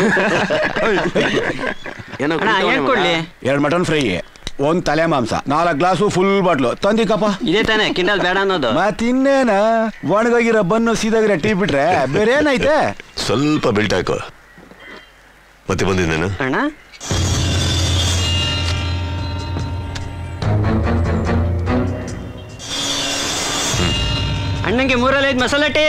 ಏನೋ ಅಣ್ಣ ಏನ್ ಕೊಡ್ಲಿ ಎರಡು ಮಟನ್ ಫ್ರೈ ಒಂದ್ ತಲೆ ಮಾಂಸ ನಾಲ್ಕು ಗ್ಲಾಸು ಫುಲ್ ಬಾಟ್ಲು ತಂದಿಕಪ್ಪ ಇದೇ ತಾನೇ ಕಿಂಡಲ್ ಬೇಡ ಅನ್ನೋದು ಮತ್ತಿನ್ನೇನ ಒಣಗೋಗಿರೋ ಬನ್ನು ಸೀದಾಗಿರೋ ಟೀ ಬಿಟ್ರೆ ಬೇರೆ ಏನೈತೆ ಸ್ವಲ್ಪ ಬೆಲ್ಟ್ ಹಾಕು ಮತ್ತೆ ಬಂದಿದ್ದೇನೆ ಅಣ್ಣ ಅಣ್ಣಂಗೆ ಮೂರಲ್ಲಿ ಐದು ಮಸಾಲೆ ಟೀ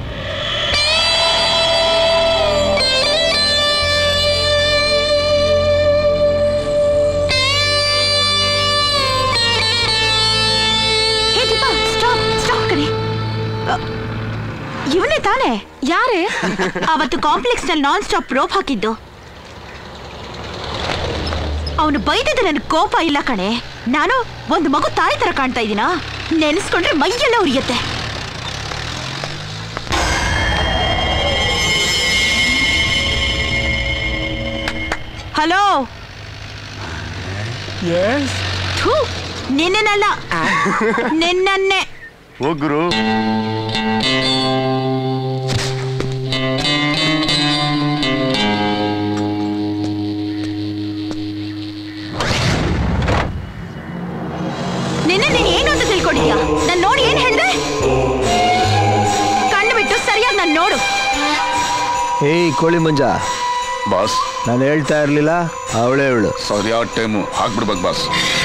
ಹೇ ದೀಪ ಸ್ಟಾಪ್ ಸ್ಟಾಪ್ ಕಣೆ ಇವನೇ ತಾನೇ ಯಾರೇ ಅವತ್ತು ಕಾಂಪ್ಲೆಕ್ಸ್ ನಲ್ಲಿ ನಾನ್ ಸ್ಟಾಪ್ ರೋಪ್ ಹಾಕಿದ್ದು ಅವನು ಬೈದಿದ್ರೆ ನನಗೆ ಕೋಪ ಇಲ್ಲ ಕಣೆ ನಾನು ಒಂದು ಮಗು ತಾಯಿ ತರ ಕಾಣ್ತಾ ಇದ್ದೀನಾ ನೆನೆಸ್ಕೊಂಡ್ರೆ ಮೈಯೆಲ್ಲ ಉರಿಯುತ್ತೆ ಹಲೋ ಥೂ ನಿನ್ನಲ್ಲ ನಿನ್ನನ್ನೇ ಹೋಗ್ಗುರು ನಿನ್ನೆ ನೀನು ಏನು ಅಂತ ತಿಳ್ಕೊಂಡಿದ್ಯಾ ನಾನು ನೋಡಿ ಏನ್ ಹೇಳ್ದೆ ಕಣ್ಣು ಬಿಟ್ಟು ಸರಿಯಾಗಿ ನಾನು ನೋಡು ಏಯ್ ಕೋಳಿ ಮಂಜ ಬಾಸ್ ನಾನು ಹೇಳ್ತಾ ಇರ್ಲಿಲ್ಲ ಅವಳೇ ಅವಳು ಸರಿಯಾದ ಟೈಮು ಹಾಕ್ಬಿಡ್ಬೇಕು ಬಾಸ್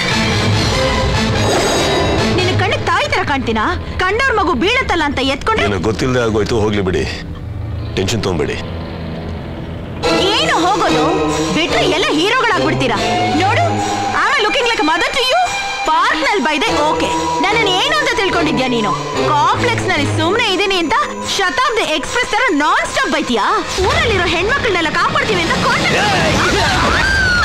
ನಿನ್ನ ಕಣ್ಣು ತಾಯಿ ತರ ಕಾಣ್ತೀನಾ ಕಂಡವ್ರ ಮಗು ಬೀಳತ್ತಲ್ಲ ಅಂತ ಎತ್ಕೊಂಡ್ರೆ ಏನೋ ಗೊತ್ತಿಲ್ಲದೆ ಆಗೋಯ್ತು ಹೋಗ್ಲಿ ಬಿಡಿ ಟೆನ್ಷನ್ ತಗೊಂಬೇಡಿ ಏನು ಹೋಗೋದು ಬಿಟ್ರೆ ಎಲ್ಲ ಹೀರೋಗಳಾಗ್ಬಿಡ್ತೀರಾ ನೋಡು ಆಮೇಲೆ looking like mother to you park ನಲ್ಲಿ ಬೈದೆ ಓಕೆ ನನ್ನನ್ನು ಏನು ಅಂತ ತಿಳ್ಕೊಂಡಿದ್ಯಾ ನೀನು ಕಾಂಪ್ಲೆಕ್ಸ್ ನಲ್ಲಿ ಸುಮ್ನೆ ಇದೀನಿ ಅಂತ ಶತಾಬ್ದಿ ಎಕ್ಸ್ಪ್ರೆಸ್ ತರ ನಾನ್ ಸ್ಟಾಪ್ ಬೈತೀಯಾ ಊರಲ್ಲಿರೋ ಹೆಣ್ಮಕ್ಳನ್ನೆಲ್ಲ ಕಾಪಾಡ್ತೀವಿ ಅಂತ ಕೋರ್ಟ್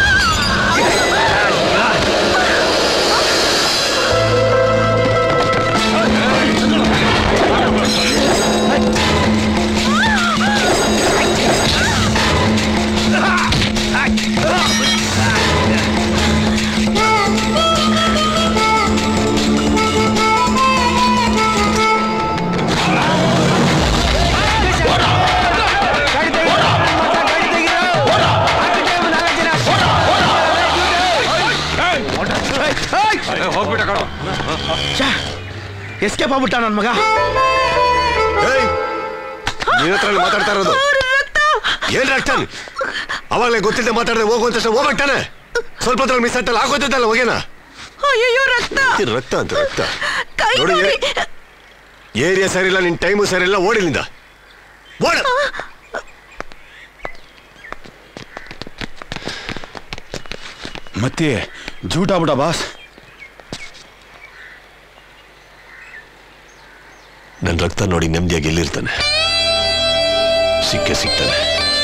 ಹೋಗ್ಬಿಟ್ಟ ಕಣ ಎಸ್ಕೇಪ್ ಆಗ್ಬಿಟ್ಟ ನನ್ನ ಮಗ ಏಯ್ ನಿನ್ನ ಹತ್ರ ಮಾತಾಡ್ತಾ ಇರೋದು ಏನ್ ರಕ್ತಾನೆ ಅವಾಗಲೇ ಗೊತ್ತಿಲ್ಲದೆ ಮಾತಾಡದೆ ಹೋಗು ಅಂತ ತಕ್ಷಣ ಹೋಗ್ಬಿಟ್ಟಾನೆ ಸ್ವಲ್ಪ ಹೊತ್ತಲ್ಲಿ ಮಿಸ್ ಆಯ್ತಲ್ಲ ಆಗೋದಿದ್ದಲ್ಲ ಹೋಗೇನ ಅಯ್ಯೋ ರಕ್ತ ಇದು ರಕ್ತ ಅಂತ ರಕ್ತ ಕೈ ನೋಡಿ ನೋಡಿ ಏರಿಯಾ ಸರಿಯಿಲ್ಲ ನಿನ್ ಟೈಮು ಸರಿಯಿಲ್ಲ ಓಡಿಲಿಂದ ಓಡ ಮತ್ತೆ ಜೂಟ ಬಿಡ ಬಾಸ್ ನನ್ನ ರಕ್ತ ನೋಡಿ ನೆಮ್ಮದಿಯಾಗಿ ಎಲ್ಲಿರ್ತಾನೆ ಸಿಕ್ಕೇ ಸಿಗ್ತಾನೆ